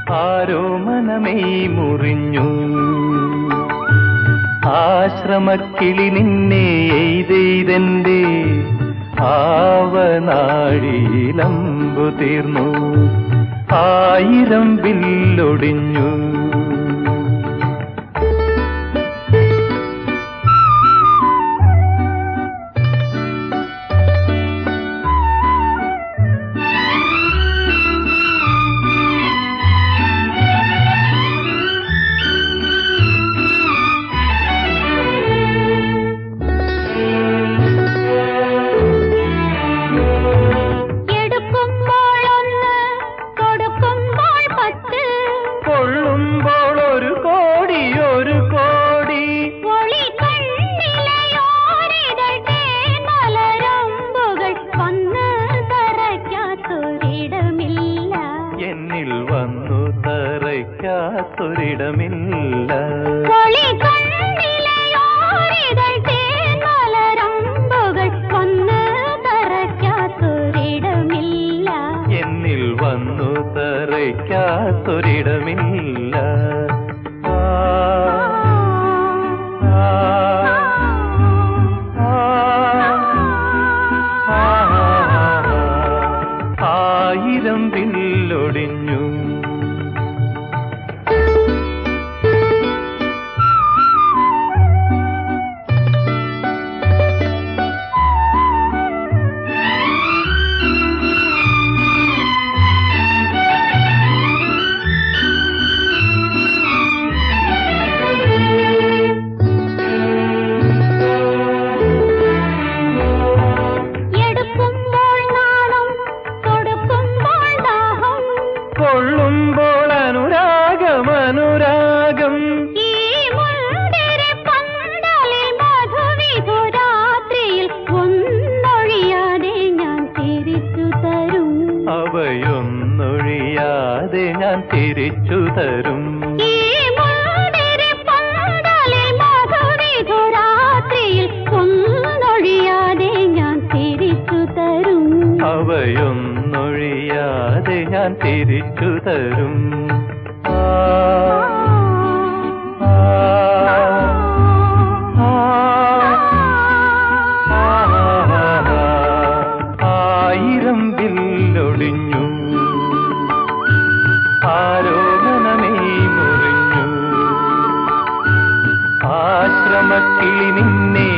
ആരോ മനമേ മുറിഞ്ഞു ആശ്രമക്കിളി നിന്നെ എയ്തെയ്തെന്റെ ആവനാഴിയിലമ്പു തീർന്നു ആയിരം വില്ലൊടിഞ്ഞു എടുക്കുമ്പോൾ ഒന്ന് കൊടുക്കുമ്പോൾ പത്ത് കൊള്ളുമ്പോൾ ഒരു കോടി ഒരു കോടി ഒളി കണ്ണിലയോരിതൾ തേൻമലരമ്പുകൾ വന്ന് തറയ്ക്കാത്തൊരിടമില്ല എന്നിൽ വന്നു തറയ്ക്കാത്തൊരിടമില്ല ഒളി കണ്ണിലയോരിതൾ തേൻമലരമ്പുകൾ വന്ന് തറയ്ക്കാത്തൊരിടമില്ല എന്നിൽ വന്നു തറയ്ക്കാത്തൊരിടമില്ല ആ, ആ, ആ, ആ, ആയിരം വില്ലൊടിഞ്ഞു എടുക്കുമ്പോൾ നാണം കൊടുക്കുമ്പോൾ ദാഹം കൊള്ളുമ്പോൾ അനുരാഗം അനുരാഗം ഈ മുന്തിരി പന്തലിൽ മധുവിധുരാത്രിയിൽ ഒന്നൊഴിയാതെ ഞാൻ തിരിച്ചു തരും അവയൊന്നൊഴിയാതെ ഞാൻ തിരിച്ചു തരും ഈ മുന്തിരി പന്തലിൽ മധുവിധുരാത്രിയിൽ ഒന്നൊഴിയാതെ ഞാൻ തിരിച്ചു തരും അവയൊന്നൊഴിയാതെ ഞാൻ തിരിച്ചു തരും ആ, ആ, ആ, ആ, ആയിരം വില്ലൊടിഞ്ഞു ആരോപണമേ മുറിഞ്ഞു ആശ്രമക്കിളി നിന്നെ